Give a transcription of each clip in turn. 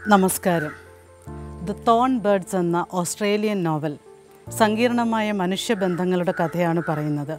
നമസ്കാരം the thorn birds എന്ന Australian novel സങ്കീർണമായ മനുഷ്യബന്ധങ്ങളുടെ കഥയാണ് പറയുന്നത്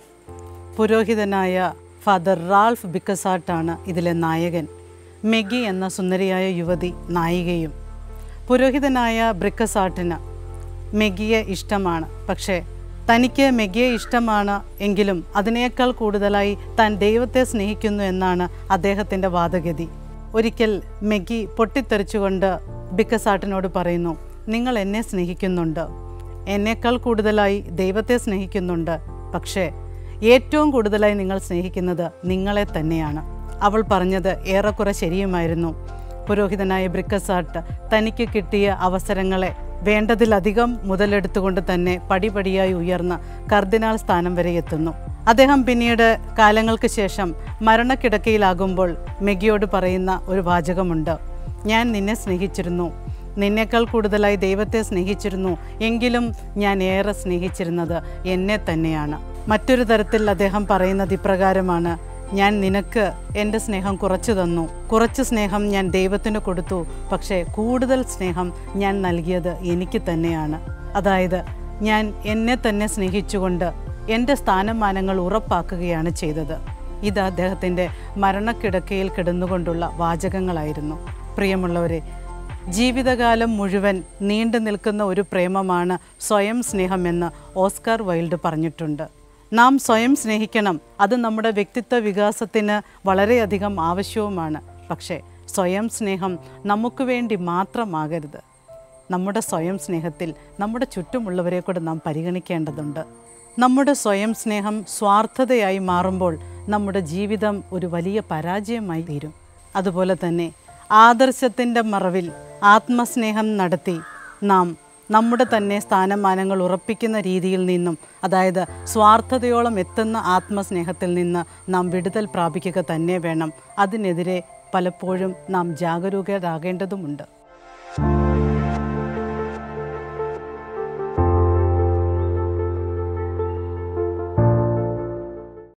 പുരോഹിതനായ ഫാദർ റാൾഫ് ബിക്കസാട്ടാണ് ഇതിലെ നായകൻ മെഗി എന്ന സുന്ദരിയായ യുവതി നായികയും പുരോഹിതനായ ബ്രിക്കസാട്ടിന് മെഗിയെ ഇഷ്ടമാണ് പക്ഷേ തനിക്ക് മെഗിയെ ഇഷ്ടമാണ് എങ്കിലും അതിനേക്കാൾ കൂടുതലായി താൻ ദൈവത്തെ സ്നേഹിക്കുന്നു എന്നാണ് അദ്ദേഹത്തിൻ്റെ വാദഗതി ഒരിക്കൽ മെഗി പൊട്ടിത്തെറിച്ചുകൊണ്ട് ബിക്കസാട്ടിനോട് പറയുന്നു നിങ്ങൾ എന്നെ സ്നേഹിക്കുന്നുണ്ട് എന്നേക്കാൾ കൂടുതലായി ദൈവത്തെ സ്നേഹിക്കുന്നുണ്ട് പക്ഷേ ഏറ്റവും കൂടുതലായി നിങ്ങൾ സ്നേഹിക്കുന്നത് നിങ്ങളെ തന്നെയാണ് അവൾ പറഞ്ഞത് ഏറെക്കുറെ ശരിയുമായിരുന്നു പുരോഹിതനായ ബ്രിക്കസാട്ട് തനിക്ക് കിട്ടിയ അവസരങ്ങളെ വേണ്ടതിലധികം മുതലെടുത്തുകൊണ്ട് തന്നെ പടിപടിയായി ഉയർന്ന് കർദിനാൾ സ്ഥാനം വരെ എത്തുന്നു അദ്ദേഹം പിന്നീട് കാലങ്ങൾക്ക് ശേഷം മരണക്കിടക്കയിലാകുമ്പോൾ മെഗിയോട് പറയുന്ന ഒരു വാചകമുണ്ട് ഞാൻ നിന്നെ സ്നേഹിച്ചിരുന്നു നിന്നേക്കാൾ കൂടുതലായി ദൈവത്തെ സ്നേഹിച്ചിരുന്നു എങ്കിലും ഞാൻ ഏറെ സ്നേഹിച്ചിരുന്നത് എന്നെ തന്നെയാണ് മറ്റൊരു തരത്തിൽ അദ്ദേഹം പറയുന്നത് ഇപ്രകാരമാണ് ഞാൻ നിനക്ക് എൻ്റെ സ്നേഹം കുറച്ചു തന്നു കുറച്ച് സ്നേഹം ഞാൻ ദൈവത്തിന് കൊടുത്തു പക്ഷേ കൂടുതൽ സ്നേഹം ഞാൻ നൽകിയത് എനിക്ക് തന്നെയാണ് അതായത് ഞാൻ എന്നെ തന്നെ സ്നേഹിച്ചുകൊണ്ട് എൻ്റെ സ്ഥാനമാനങ്ങൾ ഉറപ്പാക്കുകയാണ് ചെയ്തത് ഇത് അദ്ദേഹത്തിൻ്റെ മരണക്കിടക്കയിൽ കിടന്നുകൊണ്ടുള്ള വാചകങ്ങളായിരുന്നു പ്രിയമുള്ളവരെ ജീവിതകാലം മുഴുവൻ നീണ്ടു നിൽക്കുന്ന ഒരു പ്രേമമാണ് സ്വയം സ്നേഹമെന്ന് ഓസ്കാർ വൈൽഡ് പറഞ്ഞിട്ടുണ്ട് നാം സ്വയം സ്നേഹിക്കണം അത് നമ്മുടെ വ്യക്തിത്വ വികാസത്തിന് വളരെയധികം ആവശ്യവുമാണ് പക്ഷേ സ്വയം സ്നേഹം നമുക്ക് വേണ്ടി മാത്രമാകരുത് നമ്മുടെ സ്വയം സ്നേഹത്തിൽ നമ്മുടെ ചുറ്റുമുള്ളവരെ കൂടെ നാം പരിഗണിക്കേണ്ടതുണ്ട് നമ്മുടെ സ്വയം സ്നേഹം സ്വാർത്ഥതയായി മാറുമ്പോൾ നമ്മുടെ ജീവിതം ഒരു വലിയ പരാജയമായി തീരും അതുപോലെ തന്നെ ആദർശത്തിൻ്റെ മറവിൽ ആത്മസ്നേഹം നടത്തി നാം നമ്മുടെ തന്നെ സ്ഥാനമാനങ്ങൾ ഉറപ്പിക്കുന്ന രീതിയിൽ നിന്നും അതായത് സ്വാർത്ഥതയോളം എത്തുന്ന ആത്മസ്നേഹത്തിൽ നിന്ന് നാം വിടുതൽ പ്രാപിക്കുക തന്നെ വേണം അതിനെതിരെ പലപ്പോഴും നാം ജാഗരൂകരാകേണ്ടതുമുണ്ട്